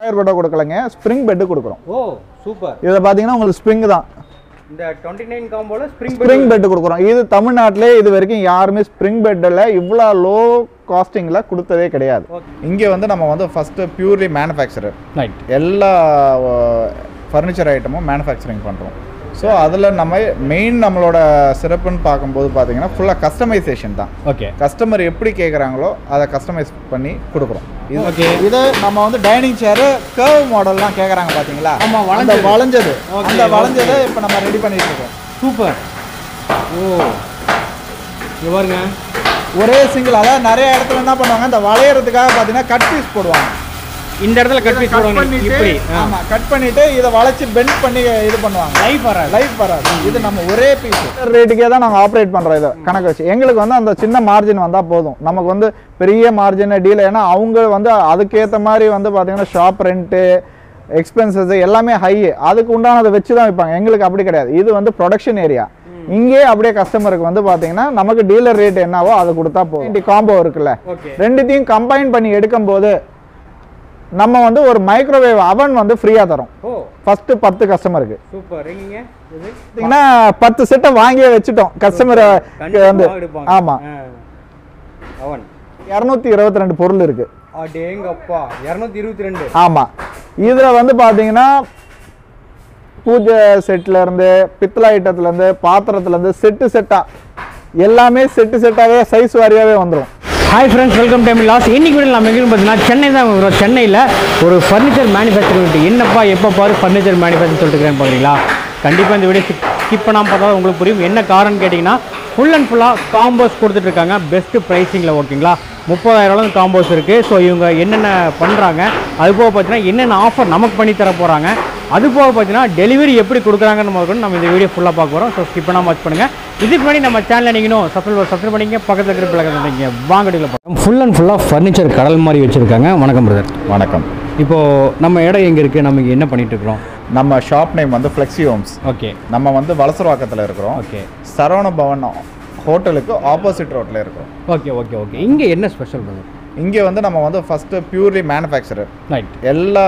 Square பெட்டை கொடுக்கலங்க spring bed கொடுக்குறோம் oh super இதில் பார்த்தீங்கன்னா உங்களுக்கு ஸ்ப்ரிங் தான் இந்த டுவெண்ட்டி நைன் காம்போல ஸ்ப்ரிங் ஸ்ப்ரிங் பெட் கொடுக்குறோம் இது தமிழ்நாட்டிலே இது வரைக்கும் யாருமே ஸ்ப்ரிங் பெட்டில் இவ்வளோ லோ காஸ்டிங்கில் கொடுத்ததே கிடையாது இங்கே வந்து நம்ம வந்து ஃபஸ்ட்டு பியூர்லி மேனுஃபேக்சரர் ரைட் எல்லா ஃபர்னிச்சர் ஐட்டமும் மேனுஃபேக்சரிங் பண்ணுறோம் ஸோ அதில் நம்ம மெயின் நம்மளோட சிறப்புன்னு பார்க்கும்போது பார்த்தீங்கன்னா ஃபுல்லாக கஸ்டமைசேஷன் தான் ஓகே கஸ்டமர் எப்படி கேட்குறாங்களோ அதை கஸ்டமைஸ் பண்ணி கொடுக்குறோம் இது Okay. இது நம்ம வந்து டைனிங் சேரு கர்வ் மாடல்லாம் கேட்குறாங்க பார்த்தீங்களா ஆமா, அந்த வளைஞ்சது. வளைஞ்சது Okay, அந்த okay. வளைஞ்சதை இப்போ நம்ம ரெடி பண்ணிட்டு இருக்கோம் சூப்பர் ஓ இங்க பாருங்க ஒரே சிங்கிள் அதாவது நிறைய இடத்துல என்ன பண்ணுவாங்க இந்த வளையறதுக்காக பார்த்தீங்கன்னா கட் பீஸ் போடுவாங்க இந்த இடத்துல கட் பீஸ் கட் போடுவாங்க பண்ணிட்டு இப்படி ஆமா கட் பண்ணிட்டு இதை வளைச்சு பெண்ட் பண்ணி இது பண்ணுவாங்க லைஃப் வராது லைஃப் வராது இது நம்ம ஒரே பீஸ் ரேட்டுக்கே தான் நாங்கள் ஆப்ரேட் பண்ணுறோம் இதை கணக்கு வச்சு எங்களுக்கு வந்து அந்த சின்ன மார்ஜின் வந்தால் போதும் நமக்கு வந்து பெரிய மார்ஜின் டீல் ஏன்னா அவங்க வந்து அதுக்கேற்ற மாதிரி வந்து பார்த்தீங்கன்னா ஷாப் ரெண்ட்டு எக்ஸ்பென்சஸ் எல்லாமே ஹை அதுக்கு உண்டானதை வச்சு தான் வைப்பாங்க எங்களுக்கு அப்படி கிடையாது இது வந்து ப்ரொடக்ஷன் ஏரியா இங்கே அப்படியே கஸ்டமருக்கு வந்து பார்த்தீங்கன்னா நமக்கு டீலர் ரேட் என்னவோ அதை கொடுத்தா போதும் காம்போ இருக்குல்ல ஓகே ரெண்டுத்தையும் கம்பைன் பண்ணி எடுக்கும்போது நம்ம வந்து ஒரு மைக்ரோவேவ் அவன் வந்து ஃப்ரீயாக தரோம் ஓ ஃபஸ்ட்டு பத்து கஸ்டமருக்கு சூப்பர் எங்கீங்க இது பார்த்தீங்கன்னா பத்து செட்டை வாங்கியே வச்சுட்டோம் கஸ்டமர் கண்டிப்பா வந்து எடுப்பாங்க ஆமா ஆ. அவன் இரநூத்தி இருபத்தி ரெண்டு பொருள் இருக்கு அடேங்கப்பா இரநூத்தி இருபத்தி ரெண்டு ஆமா இதுல வந்து பாத்தீங்கன்னா பூஜை செட்ல இருந்து பித்தளை ஐட்டத்துல இருந்து பாத்திரத்துல இருந்து செட்டு செட்டா எல்லாமே செட்டு செட்டாவே சைஸ் வாரியாவே வந்துடும் hi friends welcome time loss இன்னைக்கு வீடியோ நம்ம எங்கே பார்த்தீங்கன்னா சென்னை தான் வரும் சென்னையில் ஒரு ஃபர்னிச்சர் மேனுஃபேக்சரிங் என்னப்பா எப்போ பாரு ஃபர்னிச்சர் மேனுஃபேக்சரிங் சொல்லிட்டு இருக்கிறேன் பார்க்குறீங்களா கண்டிப்பாக இந்த வீடியோ ஸ்கிப் பண்ணாமல் பார்த்தா தான் உங்களுக்கு புரியும் என்ன காரணம் கேட்டிங்கன்னா ஃபுல் அண்ட் ஃபுல்லாக காம்போஸ் கொடுத்துட்ருக்காங்க பெஸ்ட்டு ப்ரைஸிங்கில் ஓகேங்களா முப்பதாயிரம் காம்போஸ் இருக்குது ஸோ இவங்க என்னென்ன பண்ணுறாங்க அது போக பார்த்தீங்கன்னா என்னென்ன ஆஃபர் நமக்கு பண்ணி தர போகிறாங்க அது போக பார்த்தீங்கன்னா டெலிவரி எப்படி கொடுக்குறாங்கன்னு முதல்ல நம்ம இந்த வீடியோ ஃபுல்லாக பார்க்க போகிறோம் ஸோ ஸ்கிப் பண்ணாமல் வாட்ச் பண்ணுங்கள் இதுக்கு முன்னாடி நம்ம சேனலில் நீங்களும் சப்ஸ்கிரைப் சப்ஸ்கிரைப் பண்ணிங்க பக்கத்தில் இருக்கிற பிள்ளை நீங்க வாங்க டீல போகிறோம் ஃபுல் அண்ட் ஃபுல்லாக ஃபர்னிச்சர் கடல் மாதிரி வச்சுருக்காங்க வணக்கம் பிரதர் வணக்கம் இப்போது நம்ம இடம் எங்கே இருக்குது நம்ம இங்கே என்ன பண்ணிட்டு இருக்கிறோம் நம்ம ஷாப் நேம் வந்து ஃப்ளெக்ஸி ஹோம்ஸ் ஓகே நம்ம வந்து வலசரவாக்கத்தில் இருக்கிறோம் ஓகே சரவண பவன் ஹோட்டலுக்கு ஆப்போசிட் ரோட்டில் இருக்கிறோம் ஓகே ஓகே ஓகே இங்கே என்ன ஸ்பெஷல் பிரதர் இங்கே வந்து நம்ம வந்து ஃபஸ்ட்டு பியூர்லி மேனுஃபேக்சரர் ரைட் எல்லா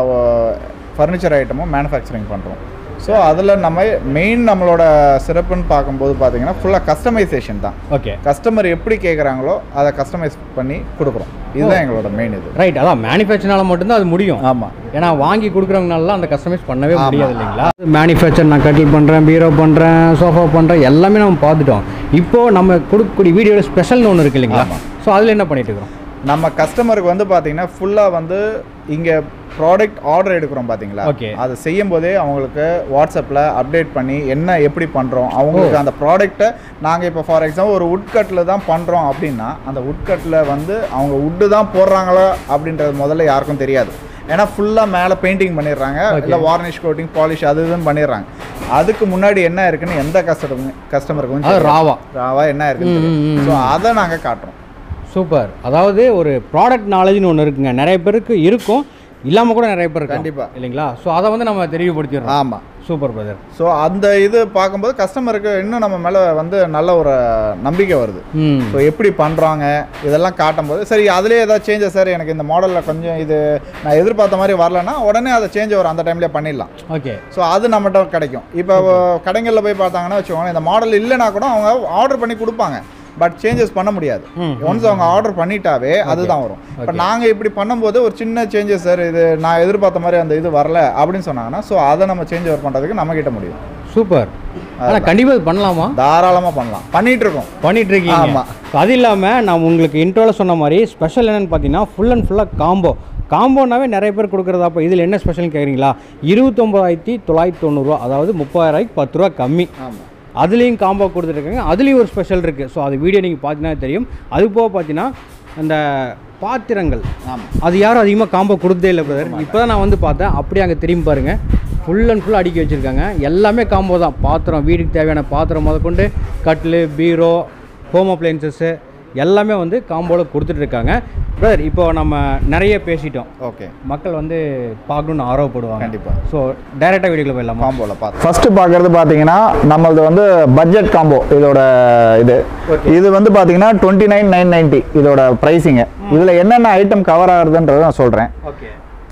ஃபர்னிச்சர் ஐட்டமும் மேனுஃபேக்சரிங் பண்ணுறோம் ஸோ அதில் நம்ம மெயின் நம்மளோட சிறப்புன்னு பார்க்கும்போது பார்த்தீங்கன்னா ஃபுல்லாக கஸ்டமைசேஷன் தான் ஓகே கஸ்டமர் எப்படி கேட்குறாங்களோ அதை கஸ்டமைஸ் பண்ணி கொடுக்குறோம் இதுதான் எங்களோட மெயின் இது ரைட் அதான் மேனுஃபேக்சர்னால மட்டும்தான் அது முடியும் ஆமாம் ஏன்னா வாங்கி கொடுக்குறவங்கனால அந்த கஸ்டமைஸ் பண்ணவே முடியாது இல்லைங்களா மேனுஃபேக்சர் நான் கட்டில் பண்ணுறேன் பீரோ பண்ணுறேன் சோஃபா பண்ணுறேன் எல்லாமே நம்ம பார்த்துட்டோம் இப்போது நம்ம கொடுக்கக்கூடிய வீடியோட ஸ்பெஷல்னு ஒன்று இருக்கு இல்லைங்களா ஸோ அதில் என்ன பண்ணிட்டு இருக்கிறோம் நம்ம கஸ்டமருக்கு வந்து பார்த்தீங்கன்னா ஃபுல்லாக வந்து இங்கே ப்ராடக்ட் ஆர்டர் எடுக்கிறோம் பார்த்தீங்களா Okay. அதை செய்யும் போதே அவங்களுக்கு வாட்ஸ்அப்பில் அப்டேட் பண்ணி என்ன எப்படி பண்ணுறோம் அவங்களுக்கு அந்த ப்ராடக்ட்டை நாங்கள் இப்போ ஃபார் எக்ஸாம்பிள் ஒரு உட்கட்டில் தான் பண்ணுறோம் அப்படின்னா அந்த உட்கட்டில் வந்து அவங்க உட்டு தான் போடுறாங்களா அப்படின்றது முதல்ல யாருக்கும் தெரியாது ஏன்னா ஃபுல்லாக மேலே பெயிண்டிங் பண்ணிடுறாங்க இல்லை வார்னிஷ் கோட்டிங் பாலிஷ் அது இதுன்னு பண்ணிடுறாங்க அதுக்கு முன்னாடி என்ன இருக்குன்னு எந்த கஸ்டமர் கஸ்டமருக்கு அது வந்து ராவா ராவா என்ன இருக்குன்னு ஸோ அதை நாங்கள் காட்டுறோம் சூப்பர் அதாவது ஒரு ப்ராடக்ட் நாலேஜ்னு ஒன்று இருக்குங்க நிறைய பேருக்கு இருக்கும் இல்லாமல் கூட நிறைய பேர் இருக்காங்க கண்டிப்பா. இல்லைங்களா ஸோ அதை வந்து நம்ம தெளிவுபடுத்திடுறோம் ஆமாம் சூப்பர் பிரதர் ஸோ அந்த இது பார்க்கும்போது கஸ்டமருக்கு இன்னும் நம்ம மேலே வந்து நல்ல ஒரு நம்பிக்கை வருது ம் ஸோ எப்படி பண்ணுறாங்க இதெல்லாம் காட்டும்போது சரி அதுலேயே ஏதாவது சேஞ்சஸ் சார் எனக்கு இந்த மாடலில் கொஞ்சம் இது நான் எதிர்பார்த்த மாதிரி வரலன்னா உடனே அதை சேஞ்ச் வரும் அந்த டைம்லேயே பண்ணிடலாம் ஓகே ஸோ அது நம்மகிட்ட கிடைக்கும் இப்போ கடைகளில் போய் பார்த்தாங்கன்னா வச்சுக்கோங்களேன் இந்த மாடல் இல்லைனா கூட அவங்க ஆர்டர் பண்ணி கொடுப்பாங்க பட் சேஞ்சஸ் பண்ண முடியாது ம், ஒன்ஸ் அவங்க ஆர்டர் பண்ணிட்டாவே அதுதான் வரும் இப்போ நாங்கள் இப்படி பண்ணும்போது ஒரு சின்ன சேஞ்சஸ் சார் இது நான் எதிர்பார்த்த மாதிரி அந்த இது வரல அப்படின்னு சொன்னாங்கன்னா ஸோ அதை நம்ம சேஞ்ச் ஓவர் பண்ணுறதுக்கு நம்ம கிட்ட முடியும் சூப்பர் ஆனால் கண்டிப்பாக இது பண்ணலாமா தாராளமாக பண்ணலாம் பண்ணிட்டு இருக்கோம் பண்ணிட்டு இருக்கீங்க ஆமா. So, அது இல்லாமல் நான் உங்களுக்கு இன்ட்ரோவில் சொன்ன மாதிரி ஸ்பெஷல் என்னன்னு பார்த்தீங்கன்னா ஃபுல் அண்ட் ஃபுல்லாக காம்போ காம்போனாவே நிறைய பேர் கொடுக்குறதா அப்போ இதில் என்ன ஸ்பெஷல்னு கேட்குறீங்களா இருபத்தொம்பதாயிரத்தி தொள்ளாயிரத்தி தொண்ணூறுரூவா அதாவது முப்பதாயிரூவாய்க்கு பத்து ரூபா கம்மி ஆமாம் அதுலேயும் காம்போ கொடுத்துருக்காங்க அதுலேயும் ஒரு ஸ்பெஷல் இருக்குது ஸோ அது வீடியோ நீங்கள் பார்த்தீங்கன்னா தெரியும் அது போக பார்த்தீங்கன்னா அந்த பாத்திரங்கள் ஆமாம் அது யாரும் அதிகமாக காம்போ கொடுத்தே இல்லை பிரதர் இப்போ தான் நான் வந்து பார்த்தேன் அப்படியே அங்கே திரும்பி பாருங்கள் ஃபுல் அண்ட் ஃபுல் அடுக்கி வச்சுருக்காங்க எல்லாமே காம்போ தான் பாத்திரம் வீட்டுக்கு தேவையான பாத்திரம் முதற்கொண்டு கட்லு பீரோ ஹோம் அப்ளையன்சஸ்ஸு எல்லாமே வந்து காம்போவில் கொடுத்துட்ருக்காங்க பிரதர் இப்போ நம்ம நிறைய பேசிட்டோம் ஓகே மக்கள் வந்து பார்க்கணுன்னு ஆர்வப்படுவாங்க கண்டிப்பாக ஸோ டைரெக்டாக வீடியோக்குள்ள போயிடலாமா காம்போவில் பார்த்து ஃபர்ஸ்ட் பார்க்குறது பார்த்தீங்கன்னா நம்மளது வந்து பட்ஜெட் காம்போ இதோட இது இது வந்து பார்த்தீங்கன்னா டுவெண்ட்டி நைன் நைன் நைன்ட்டி இதோட ப்ரைஸிங்க இதில் என்னென்ன ஐட்டம் கவர் ஆகுதுன்றதை நான் சொல்கிறேன் ஓகே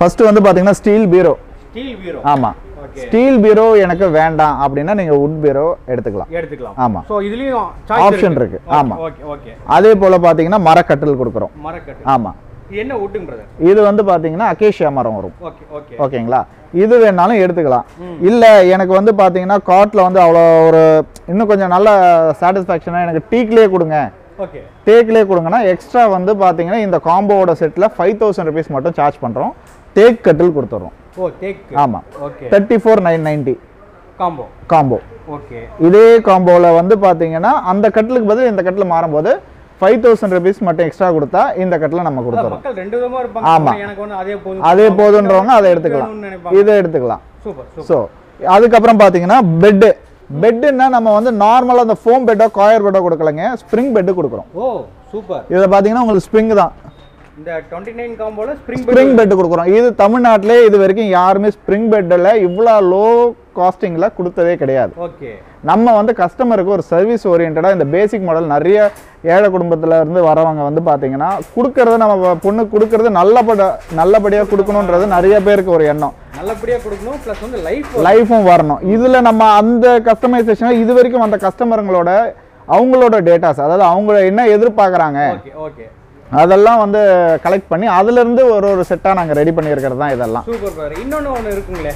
ஃபர்ஸ்ட் வந்து பார்த்தீங்கன்னா ஸ்டீல் பீரோ ஸ்டீல் பீரோ ஆமாம் ஓகே ஸ்டீல் பீரோ எனக்கு வேண்டாம் அப்படின்னா நீங்கள் வுட் பீரோ எடுத்துக்கலாம் எடுத்துக்கலாம் ஆமாம் ஸோ இதுலயும் Option இருக்கு. ஆமா. ஓகே ஓகே அதே போல் பார்த்தீங்கன்னா மரக்கட்டில் கொடுக்குறோம் மரக்கட்டு ஆமாம் இது என்ன வுட்டுங்க பிரதர் இது வந்து பார்த்தீங்கன்னா அகேஷியா மரம் வரும் ஓகே ஓகே ஓகேங்களா இது வேணாலும் எடுத்துக்கலாம் இல்லை எனக்கு வந்து பார்த்தீங்கன்னா காட்டில் வந்து அவ்வளோ ஒரு இன்னும் கொஞ்சம் நல்ல சாட்டிஸ்ஃபேக்ஷனாக எனக்கு டீக்லேயே கொடுங்க ஓகே தேக்கிலே கொடுங்கன்னா எக்ஸ்ட்ரா வந்து பார்த்தீங்கன்னா இந்த காம்போவோட செட்டில் ஃபைவ் தௌசண்ட் ருபீஸ் மட்டும் சார்ஜ் பண்ணுறோம் தேக் கட்டில் கொடுத்துட்றோம் ஓ தேக் ஆமாம் okay thirty four nine ninety combo combo okay இதே காம்போவில் வந்து பார்த்தீங்கன்னா அந்த கட்டிலுக்கு பதில் இந்த கட்டில் மாறும்போது ஃபைவ் தௌசண்ட் ருபீஸ் மட்டும் எக்ஸ்ட்ரா கொடுத்தா இந்த கட்டில் நம்ம கொடுத்துறோம் மக்கள் ரெண்டு விதமா இருப்பாங்க ஆமா. ஆனா எனக்கு ஒன்று அதே போதும் அதே போதுன்றவங்க அதை எடுத்துக்கலாம் வேணும்னு நினைப்பாங்க இதை எடுத்துக்கலாம் சூப்பர் சூப்பர் ஸோ அதுக்கப்புறம் பார்த்தீங்கன்னா பெட்டு பெட்டுன்னா நம்ம வந்து நார்மலாக அந்த ஃபோம் பெட்டோ காயர் பெட்டோ கொடுக்கலங்க ஸ்ப்ரிங் பெட்டு கொடுக்குறோம் ஓ சூப்பர் இதில் பார்த்தீங்கன்னா உங்களுக்கு ஸ்ப்ரிங் தான் இந்த டுவெண்ட்டி நைன் காம்போல ஸ்ப்ரிங் ஸ்ப்ரிங் பெட் கொடுக்குறோம் இது தமிழ்நாட்டிலே இது வரைக்கும் யாருமே ஸ்ப்ரிங் பெட்டில் இவ்வளோ லோ காஸ்டிங்கில் கொடுத்ததே கிடையாது ஓகே நம்ம வந்து கஸ்டமருக்கு ஒரு சர்வீஸ் ஓரியன்டாக இந்த பேசிக் மாடல் நிறைய ஏழை குடும்பத்துல இருந்து வரவங்க வந்து பார்த்தீங்கன்னா கொடுக்கறது நம்ம பொண்ணுக்கு கொடுக்கறது நல்லபட நல்லபடியாக கொடுக்கணுன்றது நிறைய பேருக்கு ஒரு எண்ணம் நல்லபடியா கொடுக்கணும் ப்ளஸ் வந்து லைஃப் லைஃபும் வரணும் இதில் நம்ம அந்த கஸ்டமைசேஷனை இது வரைக்கும் அந்த கஸ்டமருங்களோட அவங்களோட டேட்டாஸ் அதாவது அவங்க என்ன எதிர்பார்க்குறாங்க ஓகே ஓகே அதெல்லாம் வந்து கலெக்ட் பண்ணி அதுலேருந்து ஒரு ஒரு செட்டாக நாங்கள் ரெடி பண்ணியிருக்கிறது தான் இதெல்லாம் சூப்பர் பிரதர் இன்னொன்னு ஒன்று இருக்குங்களே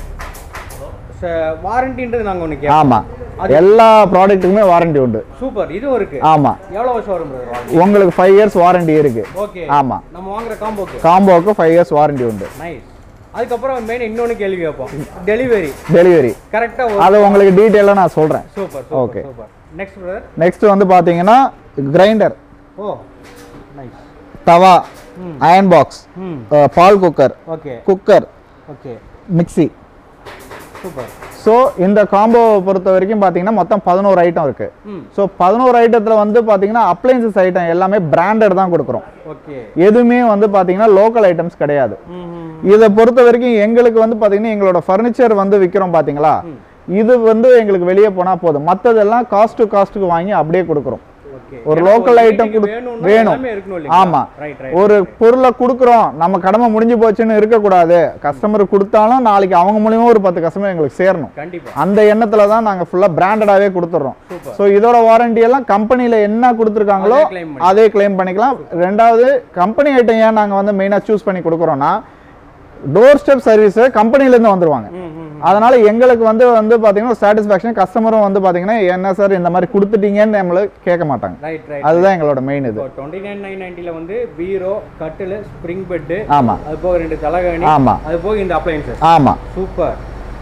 வாரண்டின்றது நாங்க ஒன்று கேட்போம் ஆமாம் எல்லா ப்ராடக்ட்டுக்குமே வாரண்டி உண்டு சூப்பர் இதுவும் இருக்கு ஆமாம் எவ்வளோ வருஷம் வரும் பிரதர் வாரண்டி உங்களுக்கு ஃபைவ் இயர்ஸ் வாரண்டி இருக்குது ஓகே ஆமாம் நம்ம வாங்குற காம்போக்கு காம்போவுக்கு ஃபைவ் இயர்ஸ் வாரண்டி உண்டு நைஸ் அதுக்கப்புறம் மெயின் இன்னொன்று கேள்வி கேட்போம் டெலிவரி டெலிவரி கரெக்டாக அது உங்களுக்கு டீட்டெயிலாக நான் சொல்கிறேன் super Okay. Super super next brother next வந்து பார்த்தீங்கன்னா கிரைண்டர் ஓ நைஸ் தவா ம். அயன் பாக்ஸ் ம் பால் cooker okay cooker okay mixie super so இந்த காம்போவை பொறுத்த வரைக்கும் பார்த்தீங்கன்னா மொத்தம் பதினோரு ஐட்டம் இருக்குது ம் ஸோ பதினோரு ஐட்டத்தில் வந்து பார்த்தீங்கன்னா அப்ளைன்சஸ் ஐட்டம் எல்லாமே பிராண்டட் தான் கொடுக்குறோம் ஓகே எதுவுமே வந்து பார்த்தீங்கன்னா லோக்கல் ஐட்டம்ஸ் கிடையாது ம் ம் இதை பொறுத்த வரைக்கும் எங்களுக்கு வந்து பார்த்தீங்கன்னா எங்களோட ஃபர்னிச்சர் வந்து விற்கிறோம் பார்த்தீங்களா இது வந்து எங்களுக்கு வெளியே போனால் போதும் மற்றதெல்லாம் காஸ்ட் டு காஸ்ட்டுக்கு வாங்கி அப்படியே கொடுக்குறோம் ஓகே ஒரு local item கொடு- வேணும். வேணும் ஆமா. ரைட் ரைட் ஒரு பொருளை கொடுக்குறோம் நம்ம கடமை முடிஞ்சு போச்சுன்னு இருக்கக்கூடாது கஸ்டமர் கொடுத்தாலும் நாளைக்கு அவங்க மூலியமா ஒரு பத்து கஸ்டமர் எங்களுக்கு சேரணும் கண்டிப்பா அந்த எண்ணத்துல தான் நாங்கள் ஃபுல்லாக பிராண்டடாகவே கொடுத்துட்றோம் Super. ஸோ இதோட வாரண்டி எல்லாம் கம்பெனியில் என்ன கொடுத்துருக்காங்களோ அதே claim பண்ணி. அதே கிளைம் பண்ணிக்கலாம் ரெண்டாவது கம்பெனி ஐட்டம் ஏன் நாங்கள் வந்து மெயினாக சூஸ் பண்ணி கொடுக்குறோன்னா டோர் ஸ்டெப் சர்வீஸ் கம்பெனிலேருந்து வந்துருவாங்க ம் ம் அதனால எங்களுக்கு வந்து வந்து பார்த்தீங்கன்னா சாட்டிஸ்ஃபேக்ஷன் கஸ்டமரும் வந்து பார்த்தீங்கன்னா என்ன சார் இந்த மாதிரி கொடுத்துட்டீங்கன்னு நம்மள கேட்க மாட்டாங்க ரைட் ரைட் அதுதான் எங்களோட மெயின் இது இப்போ டுவெண்ட்டி நைன் நைன் நைன்ட்டியில் வந்து பீரோ கட்டில் ஸ்ப்ரிங் பெட்டு ஆமாம் அது போக ரெண்டு தலகாணி ஆமாம் அது போக இந்த அப்ளைன்சஸ் ஆமாம் சூப்பர்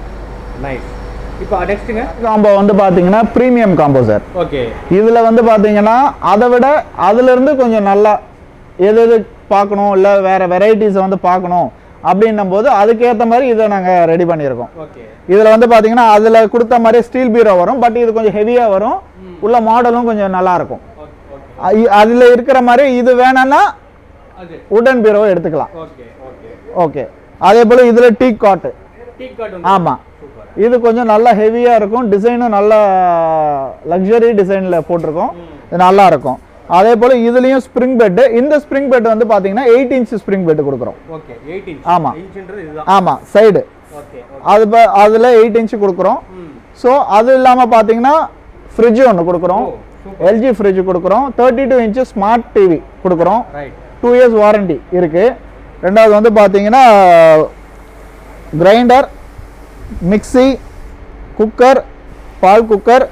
நைஸ் இப்போ நெக்ஸ்ட்டுங்க காம்போ வந்து பார்த்தீங்கன்னா ப்ரீமியம் காம்போ சார் ஓகே இதில் வந்து பார்த்தீங்கன்னா அதை விட அதுலேருந்து கொஞ்சம் நல்லா எது எது பார்க்கணும் இல்லை வேறு வெரைட்டிஸை வந்து பார்க்கணும் அப்படின்னும் போது அதுக்கேற்ற மாதிரி இதை நாங்கள் ரெடி பண்ணியிருக்கோம் ஓகே இதில் வந்து பார்த்தீங்கன்னா அதில் கொடுத்த மாதிரி ஸ்டீல் பீரோ வரும் பட் இது கொஞ்சம் ஹெவியாக வரும் உள்ள மாடலும் கொஞ்சம் நல்லா இருக்கும் ஓகே ஓகே அதில் இருக்கிற மாதிரி இது வேணும்னா அது உடன் பீரோவை எடுத்துக்கலாம் ஓகே ஓகே ஓகே அதே போல் இதில் டீ காட்டு டீ கார்டு வந்து ஆமாம் சூப்பர் இது கொஞ்சம் நல்லா ஹெவியாக இருக்கும் டிசைனும் நல்லா லக்ஸரி டிசைனில் போட்டிருக்கோம் இது நல்லா இருக்கும் அதே போல் இதுலேயும் ஸ்ப்ரிங் பெட்டு இந்த ஸ்ப்ரிங் பெட் வந்து பார்த்தீங்கன்னா எயிட் இன்ச் ஸ்ப்ரிங் பெட் கொடுக்குறோம் ஓகே எயிட் இன்ச் ஆமா. இன்ச்ன்றது இதுதான் ஆமாம் சைடு ஓகே அது ப- அதில் எயிட் இன்ச் கொடுக்குறோம் ம் ஸோ அது இல்லாமல் பார்த்தீங்கன்னா ஃப்ரிட்ஜ் ஒன்று கொடுக்குறோம் ஓ சூப்பர் எல்ஜி ஃப்ரிட்ஜ் கொடுக்குறோம் thirty two inch smart TV கொடுக்குறோம் ரைட் டூ இயர்ஸ் வாரண்டி இருக்குது ரெண்டாவது வந்து பார்த்தீங்கன்னா கிரைண்டர் மிக்ஸி குக்கர் பால் cooker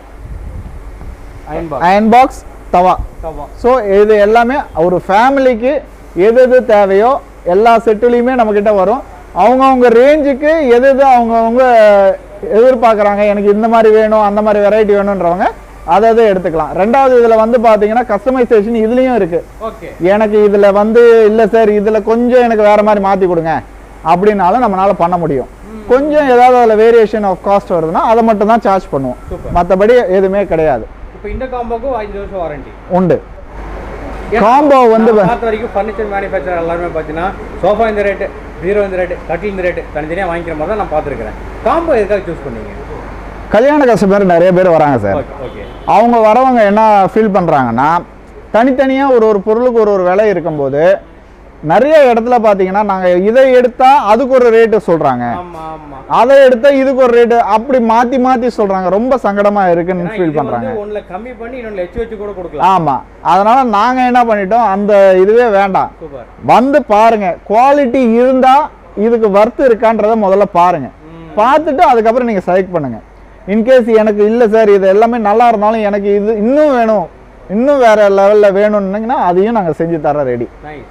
iron box iron box தவா தவா ஸோ இது எல்லாமே ஒரு ஃபேமிலிக்கு எது எது தேவையோ எல்லா செட்டுலேயுமே நம்மக்கிட்ட வரும் அவங்கவுங்க ரேஞ்சுக்கு எது எது அவங்கவுங்க எதிர்பார்க்குறாங்க எனக்கு இந்த மாதிரி வேணும் அந்த மாதிரி வெரைட்டி வேணுன்றவங்க அதை அதை எடுத்துக்கலாம் ரெண்டாவது இதில் வந்து பார்த்தீங்கன்னா கஸ்டமைசேஷன் இதுலேயும் இருக்குது ஓகே எனக்கு இதில் வந்து இல்லை சார் இதில் கொஞ்சம் எனக்கு வேறு மாதிரி மாற்றி கொடுங்க அப்படின்னாலும் நம்மளால பண்ண முடியும் கொஞ்சம் ஏதாவது அதில் வேரியேஷன் ஆஃப் காஸ்ட் வருதுன்னா அதை மட்டும் தான் சார்ஜ் பண்ணுவோம் சூப்பர் மற்றபடி எதுவுமே கிடையாது இப்போ இந்த காம்போக்கும் அஞ்சு வருஷம் வாரண்டி உண்டு காம்போ வந்து நான் பார்த்த வரைக்கும் ஃபர்னிச்சர் மேனுஃபேக்சர் எல்லாருமே பார்த்தீங்கன்னா சோஃபா இந்த ரேட்டு பீரோ இந்த ரேட்டு கட்டில் இந்த ரேட்டு தனித்தனியாக வாங்கிக்கிற மாதிரி தான் நான் பார்த்துருக்கிறேன் காம்போ எதுக்காக சூஸ் பண்ணீங்க கல்யாண கஸ்டமர் நிறைய பேர் வராங்க சார் ஓகே ஓகே அவங்க வரவங்க என்ன ஃபீல் பண்ணுறாங்கன்னா தனித்தனியாக ஒரு ஒரு பொருளுக்கு ஒரு ஒரு விலை இருக்கும்போது நிறைய இடத்துல பார்த்தீங்கன்னா நாங்கள் இதை எடுத்தா அதுக்கு ஒரு ரேட்டு சொல்கிறாங்க ஆமா ஆமா அதை எடுத்தா இதுக்கு ஒரு ரேட்டு அப்படி மாற்றி மாற்றி சொல்கிறாங்க ரொம்ப சங்கடமாக இருக்குன்னு ஏன்னா ஃபீல் இது பண்ணுறாங்க வந்து ஒண்ணுல கம்மி பண்ணி இன்னொன்னு எச்சு வச்சு கூட கொடுக்கலாம் ஆமாம் அதனால் நாங்கள் என்ன பண்ணிட்டோம் அந்த இதுவே வேண்டாம் சூப்பர் வந்து பாருங்க குவாலிட்டி இருந்தால் இதுக்கு வர்த்து இருக்கான்றதை முதல்ல பாருங்க பார்த்துட்டு அதுக்கப்புறம் நீங்கள் செலக்ட் பண்ணுங்க இன்கேஸ் எனக்கு இல்லை சார் இது எல்லாமே நல்லா இருந்தாலும் எனக்கு இது இன்னும் வேணும் இன்னும் வேற லெவலில் வேணும்னீங்கன்னா அதையும் நாங்கள் செஞ்சு தர ரெடி நைஸ்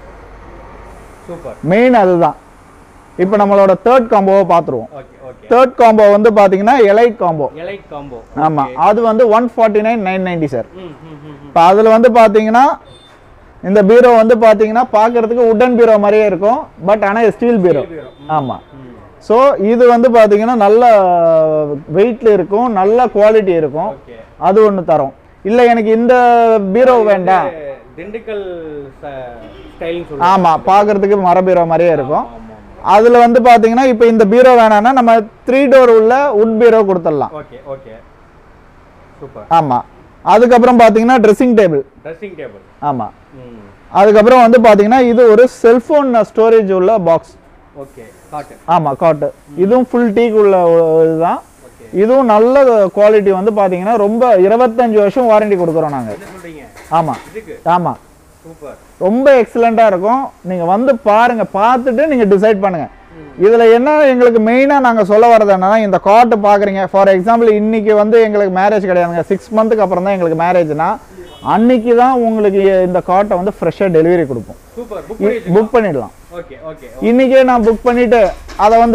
சூப்பர் மெயின் அதுதான் இப்போ நம்மளோட தேர்ட் காம்போவை பார்த்துருவோம் ஓகே ஓகே தேர்ட் காம்போ வந்து பார்த்தீங்கன்னா எலைட் காம்போ எலைட் காம்போ ஆமாம் அது வந்து one forty nine nine ninety sir ம் ம் ம் ம். இப்போ அதில் வந்து பார்த்தீங்கன்னா இந்த பீரோ வந்து பார்த்தீங்கன்னா பார்க்கறதுக்கு உட்டன் பீரோ மாதிரியே இருக்கும் பட் ஆனால் ஸ்டீல் பீரோ bureau. ஆமாம் ஸோ இது வந்து பார்த்தீங்கன்னா நல்ல வெயிட்டில் இருக்கும் நல்ல குவாலிட்டி இருக்கும் ஓகே அது ஒன்று தரும் இல்லை எனக்கு இந்த பீரோ வேண்டாம் இது திண்டுக்கல் ஸ்டைல்னு சொல்லுவாங்க ஆமாம் பார்க்கறதுக்கு மர பீரோ மாதிரியே இருக்கும் ஆமா ஆமா அதில் வந்து பார்த்தீங்கன்னா இப்போ இந்த பீரோ வேணாம்னா நம்ம த்ரீ டோர் உள்ள உட் பீரோ கொடுத்துடலாம் ஓகே ஓகே சூப்பர் ஆமாம் அதுக்கப்புறம் பார்த்தீங்கன்னா ட்ரெஸ்ஸிங் டேபிள் ட்ரெஸ்ஸிங் டேபிள் ஆமாம் ம் அதுக்கப்புறம் வந்து பார்த்தீங்கன்னா இது ஒரு செல்ஃபோன் ஸ்டோரேஜ் உள்ள பாக்ஸ் ஓகே காட்டன் ஆமாம் காட்டு இதுவும் ஃபுல் டீக்கு உள்ள ஒ- இதுதான் ஓகே இதுவும் நல்ல குவாலிட்டி வந்து பார்த்தீங்கன்னா ரொம்ப இருபத்தஞ்சு வருஷம் வாரண்டி கொடுக்குறோம் நாங்கள் என்ன சொல்றீங்க ஆமாம் இதுக்கு ஆமாம் சூப்பர் ரொம்ப எக்ஸலண்ட்டாக இருக்கும் நீங்கள் வந்து பாருங்கள் பார்த்துட்டு நீங்கள் டிசைட் பண்ணுங்கள் இதில் என்ன எங்களுக்கு மெயினாக நாங்கள் சொல்ல வர்றது என்னன்னா இந்த காட்டு பார்க்குறீங்க ஃபார் எக்ஸாம்பிள் இன்னைக்கு வந்து எங்களுக்கு மேரேஜ் கிடையாதுங்க சிக்ஸ் மந்த்துக்கு அப்புறம் தான் எங்களுக்கு மேரேஜ்னா அன்னைக்கு தான் உங்களுக்கு இந்த காட்டை வந்து ஃப்ரெஷ்ஷாக டெலிவரி கொடுப்போம் சூப்பர் புக் பண்ணி புக் பண்ணிடலாம் ஓகே ஓகே இன்னைக்கே நான் புக் பண்ணிட்டு அதை வந்து